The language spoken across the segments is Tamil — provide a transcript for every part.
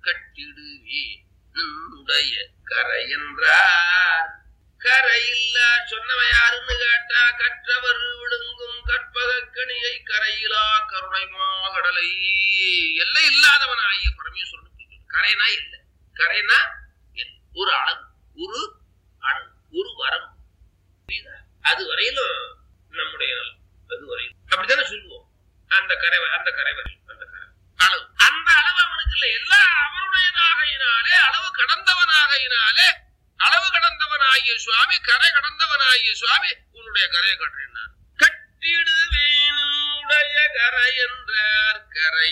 கட்டிடுவே உடைய கரை என்றார் கரையில்லா சொன்னவன் யாருன்னு கேட்டா கற்றவர் விழுங்கும் கற்பகக்கணியை கரையிலா கருணைமா கடலை எல்லை இல்லாதவன் ஆகிய பரமேஸ்வரன் கரைனா இல்லை கரைனா இல்லை. ஒரு அளவு ஒரு அளவு ஒரு வரம் புரியுதா அது வரையிலும் நம்முடைய நலம் அது வரையிலும் அப்படித்தானே சொல்லுவோம் அந்த கரை வ- அந்த கரை வரை அந்த கரை அளவு அந்த அளவு அவனுக்கு இல்லை எல்லாம் அவனுடையதாகையினாலே அளவு கடந்தவனாகையினாலே அளவு கடந்தவனாகிய சுவாமி கரை கடந்தவனாகிய சுவாமி உன்னுடைய கரையை கட்டுறார் கட்டிடுவேன் உடைய கரை என்றார்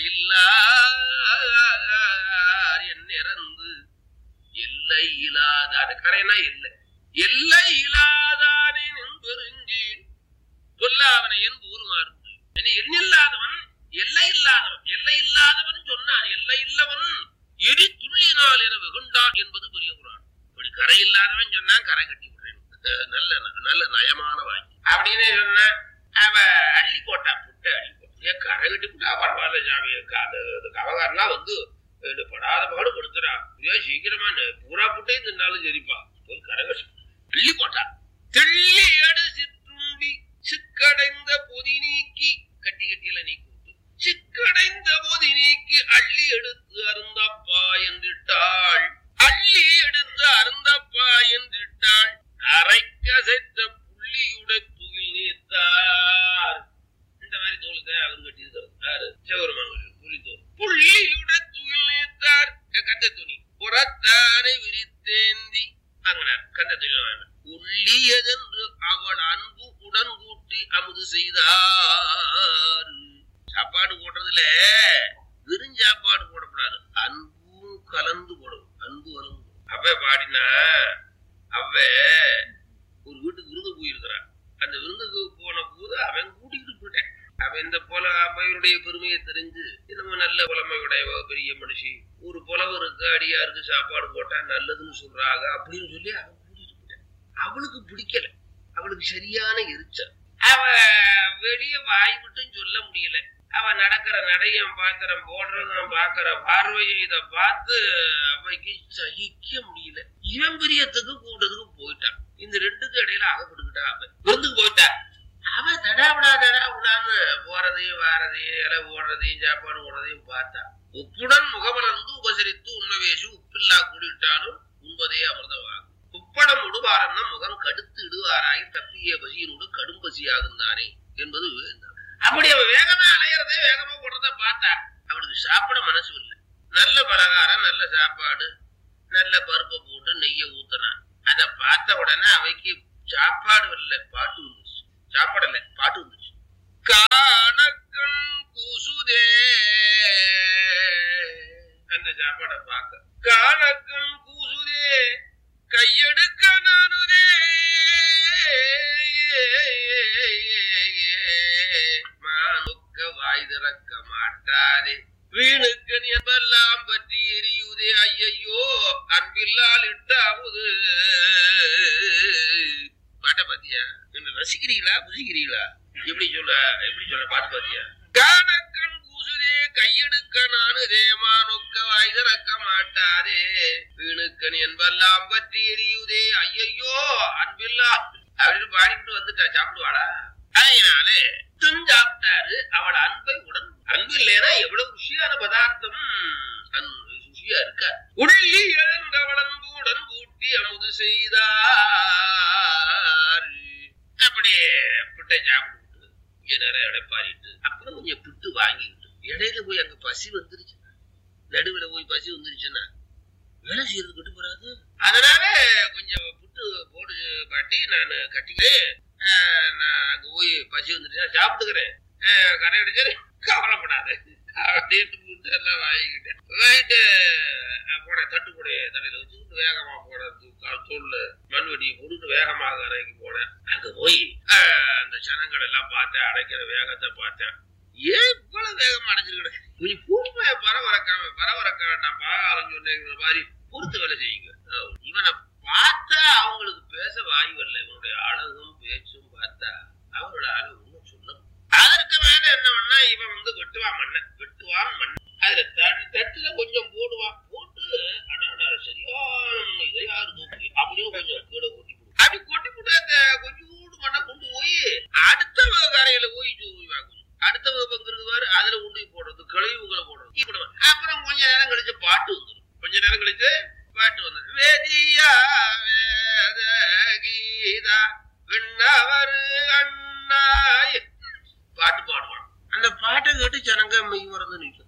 கரையில்லார் என் இறந்து எல்லை இல்லாதார் கரைனா இல்லை எல்லை இல்லாதானே பெருஞ்சீன் சொல்ல அவனை என் ஊருமாறு எண்ணில்லாதவன் எல்லை இல்லாதவன் எல்லை இல்லாதவன் சொன்னான் எல்லை இல்லவன் எரி துள்ளினால் என வெகுண்டான் என்பது பெரிய குரான் இப்படி கரை இல்லாதவன் சொன்னான் கரை கட்டி விடுறேன் நல்ல நல்ல நயமான வாங்கி அப்படின்னு சொன்ன அவ அள்ளி போட்டா புட்டை அள்ளி போட்டா ஏன் கரை கட்டி விட்டா பரவாயில்ல சாமி அது கவகாரம்லாம் வந்து இது படாத பாடு படுத்துறா ஏன் சீக்கிரமா நெ- பூரா புட்டையும் தின்னாலும் சரிப்பா போய் கரை கட்டி அள்ளி போட்டா தெள்ளி எடு சிற்றுண்டி சிக்கடைந்த பொதி நீக்கி கட்டி கட்டியில நீக்கி விட்டு சிக்கடைந்த பொதி நீக்கி அள்ளி எடுத்து அருந்தப்பா என்றிட்டாள் அள்ளி எடுத்து அருந்தப்பா என்றிட்டாள் அரைக்கசைத்த புள்ளியுட துகில் நீத்தார் இந்த மாதிரி தோல் தான் அவர் கட்டியிருக்கிறது யாரு சிவருமாங்க புள்ளி தோல் புள்ளியுட துகில் நீத்தார் கந்த துணி புறத்தானை விரித்தேந்தி வாங்கினார் கந்த துணி வாங்கினார் உள்ளியதென்று அவள் அன்பு உடன் கூட்டி அமுது செய்தார் சாப்பாடு போடுறதுல வெறும் சாப்பாடு போடக்கூடாது அன்பும் கலந்து போடணும் அன்பு கலந்து போடணும். அவ பாடினா அவ ஒரு வீட்டுக்கு விருந்து போயிருக்கிறான் அந்த விருந்துக்கு போன போது அவன் கூட்டிக்கிட்டு போயிட்டேன் அவன் இந்த போல அம்மையுடைய பெருமையை தெரிஞ்சு என்னமோ நல்ல புலமையுடைய பெரிய மனுஷி ஒரு புலவருக்கு அடியாருக்கு சாப்பாடு போட்டா நல்லதுன்னு சொல்றாங்க அப்படின்னு சொல்லி அவன் கூட்டிட்டு போயிட்டான் அவளுக்கு பிடிக்கல அவளுக்கு சரியான எரிச்சல் அவ வெளிய வாய் விட்டும் சொல்ல முடியல அவ நடக்கிற நடையும் பாத்திரம் போடுறதும் பாக்குற பார்வையும் இத பார்த்து அவைக்கு சகிக்க முடியல இவன் பிரியத்துக்கு கூட்டத்துக்கு போயிட்டான் இந்த ரெண்டுக்கு இடையில அகப்பட்டுக்கிட்டா அவன் விருந்துக்கு போயிட்டா அவன் தடாவிடா தடாவிடான்னு போறதையும் வாரதையும் இலை ஓடுறதையும் சாப்பாடு ஓடுறதையும் பார்த்தா உப்புடன் முகமலர்ந்து உபசரித்து உண்மவேசு உப்பில்லா கூடிட்டாலும் உண்பதே அமிர்தமாகும் உப்படம் உடுவாரன்னா முகம் கடுத்து இடுவாராய் தப்பிய பசியினோடு கடும் பசியாகுந்தானே என்பது விவேகம். அப்படி அவன் வேகமா அலையறதே வேகமா போடுறத பார்த்தா அவனுக்கு சாப்பிட மனசு இல்லை நல்ல பலகாரம் நல்ல சாப்பாடு நல்ல பருப்பை போட்டு நெய்ய ஊத்துனான் அத பார்த்த உடனே அவைக்கு சாப்பாடு இல்லை பாட்டு வந்துச்சு சாப்பாடு இல்லை பாட்டு வந்துச்சு காணக்கண் கூசுதே அந்த சாப்பாடை பார்க்க காணக்கண் கூசுதே கையெடுக்க நானுதே மானுக்க வாய் திறக்க மாட்டாதே வீணுக்கு என்பெல்லாம் பற்றி எரியுதே ஐயையோ அன்பில்லால் இட்டாவது பாட்ட பாத்தியா என்ன ரசிக்கிறீங்களா புசிக்கிறீங்களா எப்படி சொல்ல எப்படி சொல்ல பாட்டு பாத்தியா காணக்கண் கூசுதே கையெடுக்க நானு தேமானொக்க வாய் திறக்க மாட்டாதே வீணுக்கன் என்பெல்லாம் பற்றி எரியுதே ஐயையோ அன்பில்லா அப்படின்னு பாடிட்டு வந்துட்டா சாப்பிடுவாளா அதனாலே சாப்பிட்டாரு அவள் அன்பை உடன் அன்பு இல்லைன்னா எவ்வளவு ருசியான பதார்த்தம் அன்பு ருசியா இருக்கா உள்ளி எழுந்தவள் அன்புடன் கூட்டி அமுது செய்தார் அப்படியே பிட்டை சாப்பிட்டு இங்க நிறைய இடைப்பாரிட்டு அப்புறம் கொஞ்சம் பிட்டு வாங்கிக்கிட்டு இடையில போய் அங்க பசி வந்துருச்சு நடுவுல போய் பசி வந்துருச்சுன்னா வேலை செய்யறது கட்டு போறாது அதனால கொஞ்சம் புட்டு போடு பாட்டி நான் கட்டிக்கிறேன் ஆஹ் நான் அங்க போய் பசி வந்துருச்சுன்னா சாப்பிட்டுக்கிறேன் ஆஹ் கரை அடிச்சு கவலைப்படாது அப்படின்னு புட்டு எல்லாம் வாங்கிக்கிட்டேன் வாங்கிட்டு ஆஹ் போனேன் தட்டு கூட தலையில வச்சுக்கிட்டு வேகமா போனேன் தோல்ல மண்வெடியை போட்டுட்டு வேகமாக இறங்கி போனேன் அங்க போய் ஆஹ் அந்த சனங்கள் எல்லாம் பார்த்தேன் அடைக்கிற வேகத்தை பார்த்தேன் ஏன் இவ்வளவு வேகமா அடைச்சிருக்க கொஞ்சம் பூர்மைய பரவறக்காம பரவறக்க வேண்டாம் பாகாலம் சொன்னேங்கிற மாதிரி பொறுத்து வேலை செய்யுங்க அஹ் இவனை பார்த்தா அவங்களுக்கு பேச வாய் வரல இவனுடைய அழகும் பேச்சும் பார்த்தா அவரோட அழகு ஒன்றும் சொல்ல முடியாது. அதற்கு மேல என்ன பண்ணா இவன் வந்து வெட்டுவான் மண்ணை வெட்டுவான் மண்ணை அதுல தட்டு- தட்டுல கொஞ்சம் போடுவான் போட்டு நேரம் கழிச்சு பாட்டு வந்துடும் கொஞ்ச நேரம் கழிச்சு பாட்டு வந்துடும் வேதியா வேத கீதா விண்ணவர் அண்ணாய் பாட்டு பாடுவான் அந்த பாட்டை கேட்டு ஜனங்க மெய் மறந்து நிற்கும்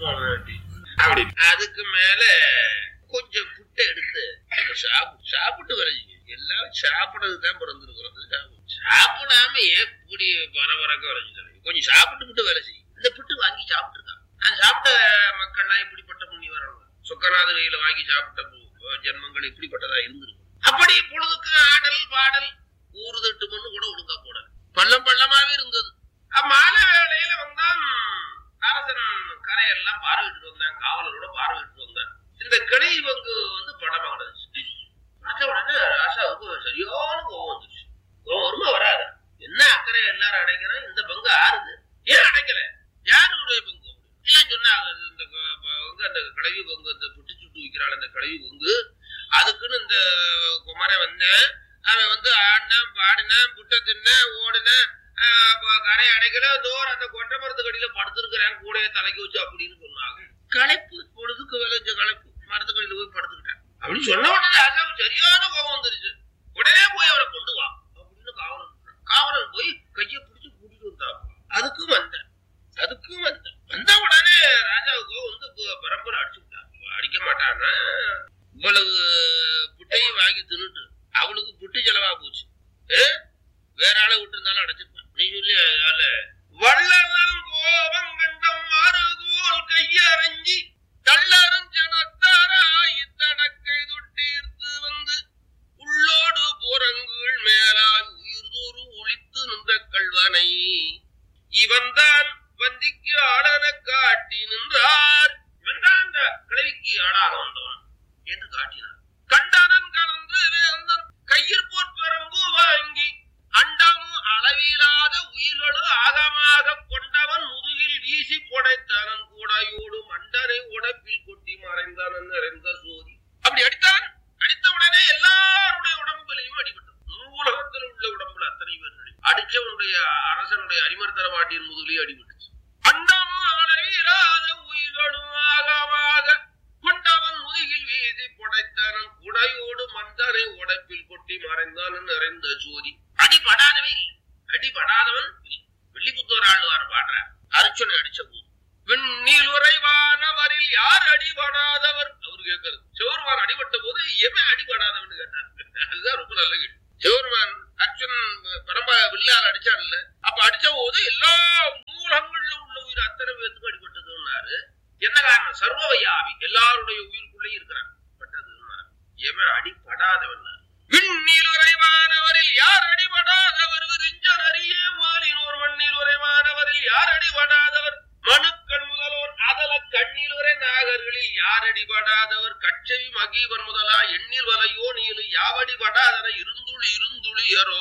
அப்படி அதுக்கு மேல கொஞ்சம் புட்டை எடுத்து நம்ம சாப்பிட்டு சாப்பிட்டு வரைஞ்சிங்க எல்லாம் சாப்பிடறது தான் பிறந்திருக்கிறோம் சாப்பிடாம எப்படி பரபரக்க வரைஞ்சிட்டாங்க கொஞ்சம் சாப்பிட்டு விட்டு வேலை செய்யும் இந்த புட்டு வாங்கி சாப்பிட்டுருக்கான் நான் சாப்பிட்ட மக்கள்லாம் எப்படிப்பட்ட புண்ணி வரணும் சொக்கநாத கையில வாங்கி சாப்பிட்ட பு- ஜென்மங்கள் எப்படிப்பட்டதா இருந்திருக்கும் அப்படி பொழுதுக்கு ஆடல் பாடல் ஊறு தட்டு மண்ணு கூட ஒழுங்கா போடல பள்ளம் பள்ளமாவே இருந்தது அஹ் மாலை வேளையில வந்தான் அரசன் கரையெல்லாம் பார்வையிட்டு வந்தான் காவலரோட பார்வையிட்டு வந்தான் இந்த கிளை பங்கு வந்து படமா கிடந்துச்சு பார்த்த உடனே ராசாவுக்கு சரியான கோவம் வந்துச்சு கோவம் வருமா வராது என்ன அக்கறை எல்லாரும் அடைக்கிறோம் இந்த பங்கு ஆறுது ஏன் அடைக்கல யாருடைய பங்கு எல்லாம் சொன்னாங்க இது இந்த க- பங்கு அந்த கிளவி பங்கு அந்த புட்டு சுட்டு வைக்கிறாள் அந்த கிளவி பங்கு அதுக்குன்னு இந்த குமரன் வந்தேன் அவன் வந்து ஆடினான் பாடினான் புட்டை தின்னேன் ஓடினேன் கரை அடைக்கல தோர் அந்த கொட்டை மரத்து கடியில படுத்திருக்கிறேன் கூடைய தலைக்கு வச்சு அப்படின்னு சொன்னாங்க களைப்பு பொழுதுக்கு விளைஞ்ச களைப்பு மரத்துக்கடியில போய் படுத்துக்கிட்டேன் அப்படின்னு சொன்ன உடனே ராஜாவுக்கு சரியான கோபம் வந்துருச்சு உடனே போய் அவரை கொண்டு வா அப்படின்னு காவலன் சொன்னான். காவலன் போய் கையை பிடிச்சு கூட்டிட்டு வந்தான் அதுக்கும் வந்தேன் அதுக்கும் வந்தேன் வந்த உடனே ராஜாவுக்கு வந்து ப- பரம்பரை அடிச்சு விட்டான் அடிக்க மாட்டான்னா இவ்வளவு புட்டையும் வாங்கி தின்னுட்டு அவளுக்கு புட்டு செலவா போச்சு ஏ? வேற ஆளை விட்டு இருந்தாலும் அடைச்சிருப்பான் நீ சொல்லி ஆள வள்ளல் கோபம் கண்டம் மாறுகோல் கையறைஞ்சி தள்ளரும் ஜனத்தாராய் தடக்கை தொட்டீர்த்து வந்து உள்ளோடு புறங்குள் மேலாய் உயிர்தோறு ஒளித்து நின்ற கல்வனை இவன்தான் வந்திக்கு ஆளன காட்டி நின்றார் இவன்தான் அந்த கிழவிக்கு ஆளாக வந்தவன் என்று காட்டினார் கண்டனன் கலந்து வேந்தன் கையிற்போர் பெரும்பு வாங்கி அண்டமும் அளவிலாத உயிர்களும் ஆகமாக கொண்டவன் முதுகில் வீசி புடைத்தனன் கூடையோடு மண்டனை உடப்பில் கொட்டி மறைந்தனன் நிறைந்த சோதி அப்படி அடித்தான் அடித்த உடனே எல்லாருடைய உடம்புலையும் அடிபட்டது உலகத்தில் உள்ள உடம்புல அத்தனை பேர் அடி- அடிச்சவனுடைய அரசனுடைய அரிமர்த்தன வாட்டியின் முதுகிலே அடிபட்டுச்சு அண்டமும் அளவிலாத உயிர்களும் ஆகமாக கொண்டவன் முதுகில் வீசி புடைத்தனன் குடையோடு மந்தனை உடைப்பில் கொட்டி மறைந்தான் நிறைந்த ஜோதி அடிபடாதவே இல்லை அடிபடாதவன் இல்லை. வெள்ளிபுத்தூர் ஆழ்வார் பாடுறார் அர்ச்சனை அடிச்ச போது விண்ணில் உறைவானவரில் யார் அடிபடாதவர் அவர் கேட்கறது சிவருமான் அடிபட்ட போது எவன் அடிபடாதவன் கேட்டார் அதுதான் ரொம்ப நல்ல கேள்வி சிவருமான் அர்ச்சன் பரம்ப வில்லால் அடிச்சான்ல அப்ப அடிச்ச போது எல்லா மூலங்கள்ல உள்ள உயிர் அத்தனை பேத்துக்கும் அடிபட்டதுன்னாரு என்ன காரணம் சர்வவையாவி எல்லாருடைய உயிருக்குள்ளேயும் இருக்கிறான் பட்டதுன்னாரு எவன் அடிபடாதவன் விண்ணில் உறைவானவரில் யார் அடிபடாதவர் விரிஞ்சன் அறிய மாலினோர் மண்ணில் உறைவானவரில் யார் அடிபடாதவர் மனுக்கள் முதல்வோர் அதல கண்ணில் உரை நாகர்களில் யார் அடிபடாதவர் கச்சவி மகீவன் முதலா எண்ணில் வலையோ நீலு யாவடிபடாதன இருந்துளி இருந்துளியரோ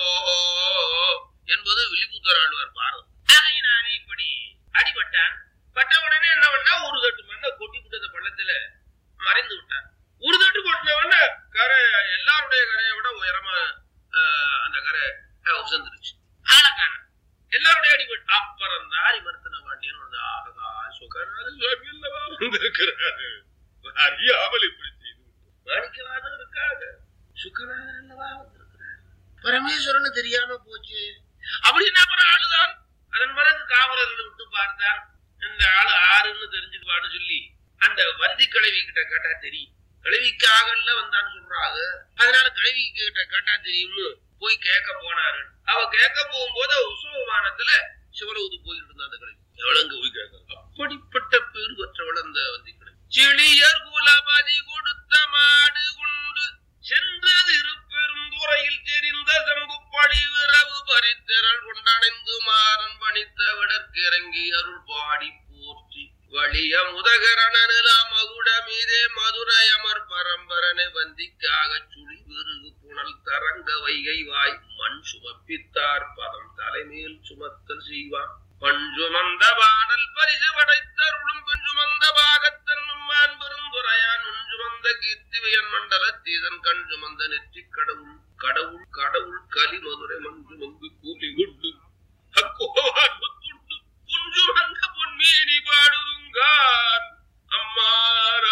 என்பது விழிபுத்தர் ஆழ்வார் பாரதம் ஆகையினாலே இப்படி அடிபட்டான் பட்ட உடனே என்ன பண்ணா ஒரு தட்டு மண்ணை கொட்டி விட்டத பள்ளத்துல மறைந்து விட்டான் ஒரு தட்டு கொட்டினவன கரை எல்லாருடைய கரையை விட உயரமா ஆஹ், அந்த கரை ஆஹ், உசந்துருச்சு ஆளக்கான எல்லாருடைய அடிபட்டு அப்புறம் தாரி மருத்துவ பாண்டியன் வந்து ஆகா சுகராஜ சுவாமி அல்லவா வந்திருக்கிறாரு அறியாமல் இப்படி செய்து மாணிக்கவாதம் இருக்காங்க சுக்கராஜர் அல்லவா வந்திருக்கிறார் பரமேஸ்வரன் தெரியாம போச்சு அப்படின்னு அப்புறம் ஆளுதான் அதன் பிறகு காவலர்களை விட்டு பார்த்தான் இந்த ஆளு ஆறுன்னு தெரிஞ்சுக்குவான்னு சொல்லி அந்த வந்தி கிழவி கிட்ட கேட்டா தெரியும் கிழவிக்காகல வந்தான்னு சொல்றாங்க அதனால கிழவி கிட்ட கேட்டா தெரியும்னு போய் கேட்க போனாரு அவ கேட்க போகும்போது உற்சவமானத்துல சிவலவுது போயிட்டு இருந்தா அந்த கிழவி எவ்வளவு போய் கேட்க அப்படிப்பட்ட பேர் பெற்றவள் அந்த வந்தி கிழவி செழியர் குலபதி கொடுத்த மாடு கொண்டு சென்றது இருப்பெருந்துறையில் தெரிந்த செம்புப்படி விரவு பரித்திரள் கொண்டணைந்து மாறன் பணித்த விடற்கிறங்கி அருள் பாடி போற்றி வழிய முதகரணனிலா மகுட மீதே மதுரை அமர் பரம்பரனை வந்திக்காக சுழி விருகு புனல் தரங்க வைகை வாய் மண் சுமப்பித்தார் பதம் தலைமேல் சுமத்தல் செய்வான் பண் சுமந்த பாடல் பரிசு படைத்தருளும் பெண் சுமந்த பாகத்தன் நம்மான் பெருந்துரையான் முன் சுமந்த கீர்த்திவயன் மண்டல தீதன் கண் சுமந்த நெற்றி கடவுள் கடவுள் கடவுள் கலி மதுரை மண் சுமந்து கூலி கொண்டு அக்கோவான் முத்துண்டு புஞ்சு வந்த பொன்மேனி பாடுதுங்கான் அம்மான்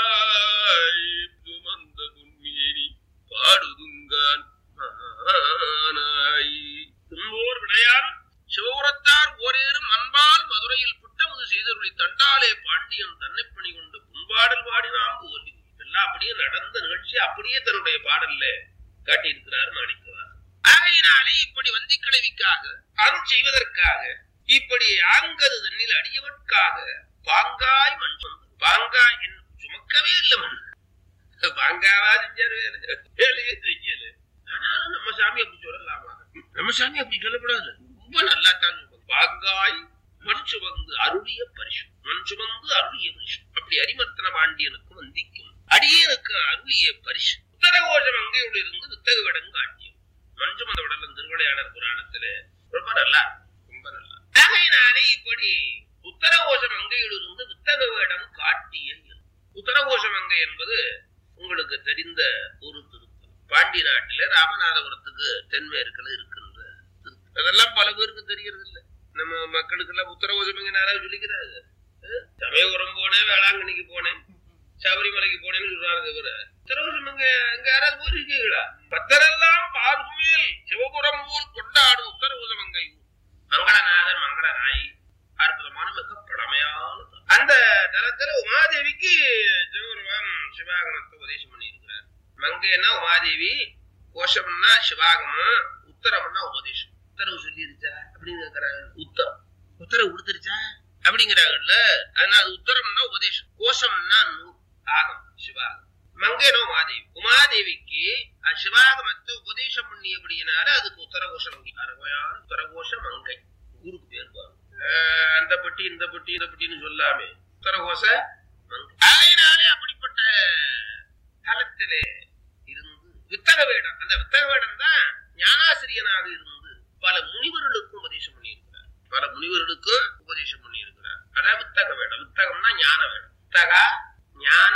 காட்சி அப்படியே தன்னுடைய பாடல்ல காட்டியிருக்கிறார் மாணிக்கவார் ஆகையினாலே இப்படி வந்தி கிழவிக்காக அருள் செய்வதற்காக இப்படி ஆங்கது தன்னில் அடியவற்காக பாங்காய் மண் சுமந்து பாங்காய் என் சுமக்கவே இல்லை மண் பாங்காவா செஞ்சாரு வேலை. வேலையே செய்யல ஆனாலும் நம்ம சாமி அப்படி சொல்லலாமா நம்ம சாமி அப்படி சொல்லக்கூடாது ரொம்ப நல்லா தான் சொல்லுவாங்க. பாங்காய் மண் சுமந்து அருளிய பரிசு மண் சுமந்து அருளிய பரிசு அப்படி அரிமர்த்தன பாண்டியனுக்கு வந்திக்கும் அடியனுக்கு அருளிய பரிசு உத்தரகோஷம் அங்கையோடு இருந்து வித்தக விடங்கு காட்டியம் மண் சுமந்த விடலம் திருவிளையாடல் புராணத்துல ரொம்ப நல்லா இருக்கும். ரொம்ப நல்லா ஆகையினாலே இப்படி உத்தரகோஷம் அங்கையோடு இருந்து வித்தக வேடம் காட்டிய இயல். உத்தரகோஷ மங்கை என்பது உங்களுக்கு தெரிந்த ஒரு திருத்தலம் பாண்டி நாட்டில ராமநாதபுரத்துக்கு தென்மேற்குல இருக்கின்ற திருத்தலம். அதெல்லாம் பல பேருக்கு தெரியறது இல்ல நம்ம மக்களுக்கு எல்லாம் உத்தரகோஷ மங்கை யாராவது சொல்லிக்கிறாங்க அஹ், சமயபுரம் போனேன் வேளாங்கண்ணிக்கு போனேன் சபரிமலைக்கு போனேன்னு சொல்றாரு தவிர உத்தரகோஷ மங்கை அங்க யாராவது போயிருக்கீங்களா பத்தரெல்லாம் பார்க்குமேல் சிவபுரம் ஊர் கொண்டாடும் உத்தரகோஷ மங்கை ஊர் மங்களநாதன் மங்களநாயி அற்புதமான மிக பழமையான தலம். அந்த தலத்துல உமாதேவிக்கு சிவபெருமான் சிவாகமத்தை உபதேசம் பண்ணி இருக்கிறார் மங்கைன்னா உமாதேவி கோஷம்னா சிவாகமம் உத்தரம்னா உபதேசம் உத்தரவு சொல்லிருச்சா அப்படின்னு கேக்குறாங்க உத்தரம் உத்தரவு கொடுத்துருச்சா அப்படிங்கிறாங்கல்ல அதனால அது உத்தரம்னா உபதேசம் கோஷம்னா நூல் ஆகம் சிவாகம் மங்கைனோ உமாதேவி உமாதேவிக்கு அஹ், சிவாகமத்தை உபதேசம் பண்ணியபடியினால அதுக்கு உத்தரகோஷ மங்கை அருமையான உத்தரகோஷ மங்கை ஊருக்கு பேர் பாருங்க அஹ், அந்த பட்டி இந்த பட்டி இந்த பட்டின்னு சொல்லாமே உத்தரகோஷ மங்கை ஆகையினாலே அப்படிப்பட்ட தலத்திலே இருந்து வித்தக வேடம் அந்த வித்தக வேடம் தான் ஞானாசிரியனாக இருந்து பல முனிவர்களுக்கும் உபதேசம் பண்ணியிருக்கிறார் பல முனிவர்களுக்கும் உபதேசம் பண்ணியிருக்கிறார் அதான் வித்தக வேடம் வித்தகம்னா ஞான வேடம் வித்தகா ஞான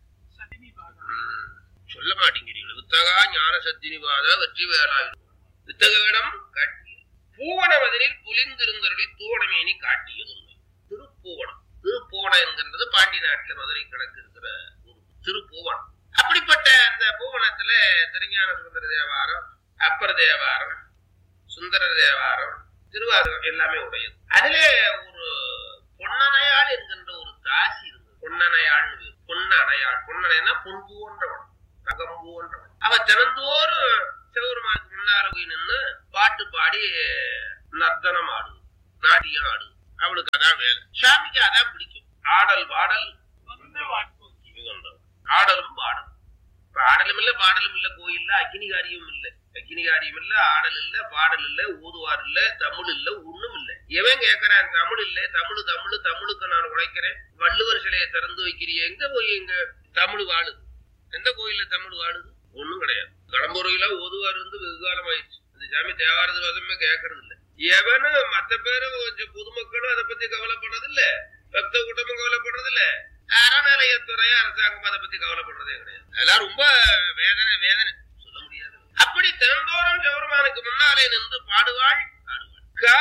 ம், சொல்ல மாட்டேங்கிறீங்க வித்தகா ஞான சத்தினிவாத வெற்றி வேளா வித்தக வேடம் காட்டிய பூவன மதிலில் புலிந்திருந்தருளி தூவனமேனி காட்டியது உண்மை திருப்பூவனம் திருப்பூவனம் என்கின்றது பாண்டி நாட்டுல மதுரை கிழக்கு இருக்கிற ஒரு திருப்பூவனம் அப்படிப்பட்ட அந்த பூவனத்துல திருஞான சுந்தர தேவாரம் அப்பர் தேவாரம் சுந்தர தேவாரம் திருவாரூர் எல்லாமே உடையது அதுல ஒரு பொன்னணையாள் என்கின்ற ஒரு தாசி இருந்தது பொன்னணையாள்னு பேரு. பொன்னணையாள் பொன்னணைனா பொன் போன்றவன் தகம் போன்றவன் அவ தினந்தோறும் சிவபெருமானுக்கு முன்னால போய் நின்று பாட்டு பாடி நர்த்தனம் ஆடு நாட்டியம் ஆடு அவளுக்கு அதான் வேலை சாமிக்கு அதான் பிடிக்கும் ஆடல் பாடல் மிகுந்தவன். ஆடலும் பாடலும் இப்ப ஆடலும் இல்ல பாடலும் இல்ல கோயில்ல அக்னிகாரியம் இல்ல அக்னிகாரியம் இல்ல ஆடல் இல்ல பாடல் இல்ல ஊதுவார் இல்ல தமிழ் இல்ல ஒண்ணும் இல்ல எவன் கேக்குறான் தமிழ் இல்ல தமிழ் தமிழ் தமிழுக்கு நான் உழைக்கிறேன் வள்ளுவர் சிலையை திறந்து வைக்கிறீங்க எங்க போய் எங்க தமிழ் வாழுது எந்த கோயில்ல தமிழ் வாழுது ஒண்ணும் கிடையாது கடம்புறையில ஓதுவார் இருந்து வெகு காலம் ஆயிடுச்சு இந்த சாமி தேவாரது வாசமே கேட்கறது இல்ல எவனும் மத்த பேரும் கொஞ்சம் பொதுமக்களும் அதை பத்தி கவலைப்படுறது இல்ல பக்த கூட்டமும் கவலைப்படுறது இல்ல அறநிலையத்துறை அரசாங்கம் அதை பத்தி கவலைப்படுறதே கிடையாது அதெல்லாம் ரொம்ப வேதனை வேதனை சொல்ல முடியாது அப்படி தினந்தோறும் சிவபெருமானுக்கு முன்னாலே நின்று பாடுவாள்